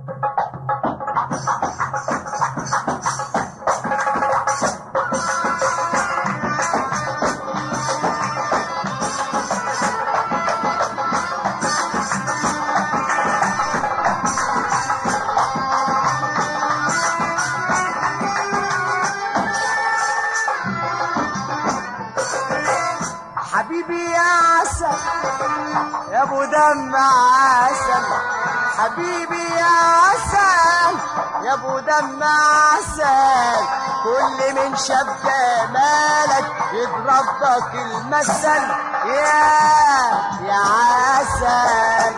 حبيبي يا عسل يا ابو دم عسل حبيبي يا عسل يا ابو دم عسل كل من شاف جمالك يضربك المثل يا يا عسل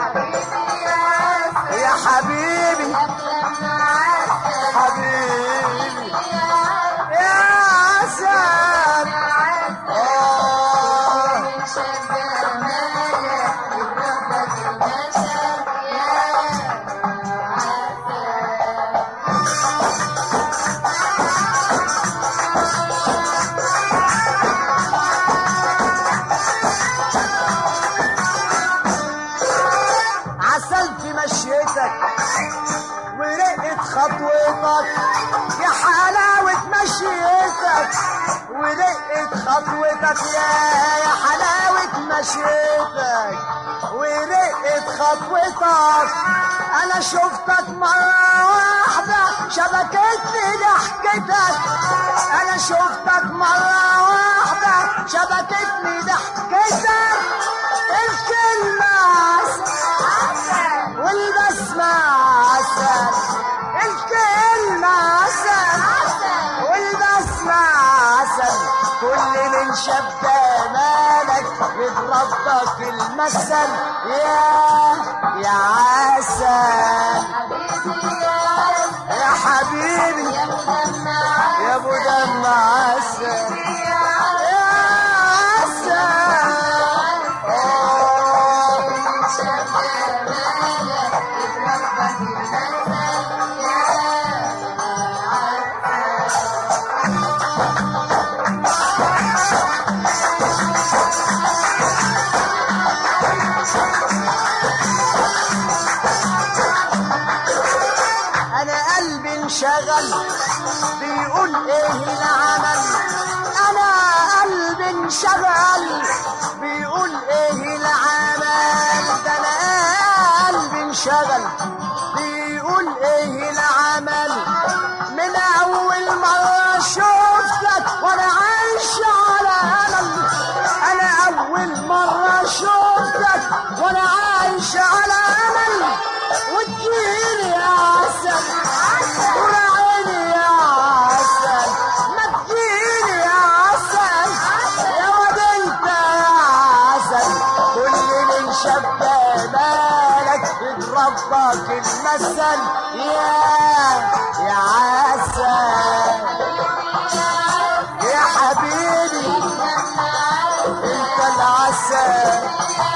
يا حبيبي حبيبي يا عسل آه عسل في مشيتك ورقة خطوتك يا حلاوة مشيتك ورقة خطوتك يا يا حلاوة مشيتك ورقة خطوتك أنا شفتك مرة واحدة شبكتني ضحكتك أنا شفتك مرة واحدة شبكتني ضحكتك الكلمة عسل والبسمة عسل الكلمة عسل والبسمة عسل كل من شاف جمالك يضربك المثل يا يا عسل يا حبيبي يا ابو دم عسل يا عسل آه. انا قلبي انشغل بيقول ايه العمل انا قلبي انشغل بيقول ايه العمل ده انا قلبي انشغل بيقول ايه العمل من اول مرة شفتك وانا عايش على امل انا اول مرة شفتك وانا عايش على امل وتجيلي يا عسل وعيني يا عسل ما تجيلي يا عسل يا واد انت يا عسل كل من شاف جمالك يضربك المثل يا يا عسل يا حبيبي انت العسل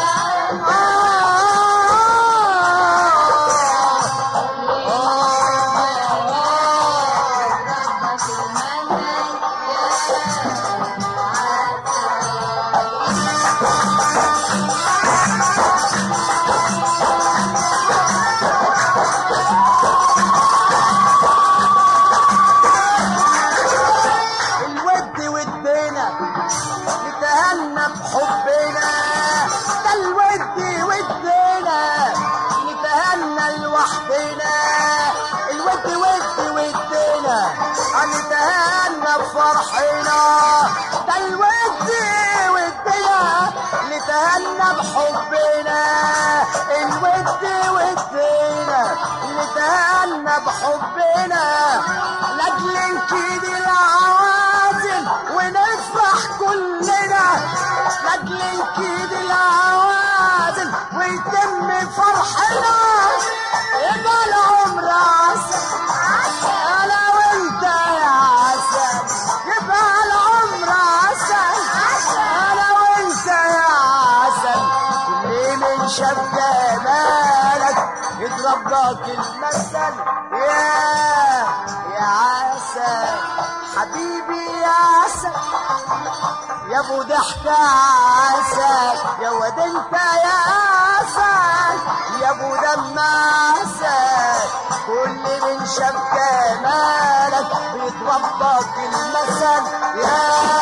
الود ودنا نتهنى بحبنا ده الود ودنا نتهنى لوحدنا الود ود ودنا نتهنى بفرحنا ده الود ودنا نتهنى بحبنا الود ودنا نتهنى بحبنا لاجل نكيد العوازل ونفرح كلنا لاجل نكيد العوازل ويتم فرحنا يبقى العمر عسل انا وانت يا عسل يبقى العمر عسل انا وانت يا عسل كل من شاف جمالك يضربك المثل يا يا عسل حبيبي يا عسل يا ابو ضحكة عسل يا واد انت يا عسل يا ابو دم عسل شاف جمالك بيتربط المثل يا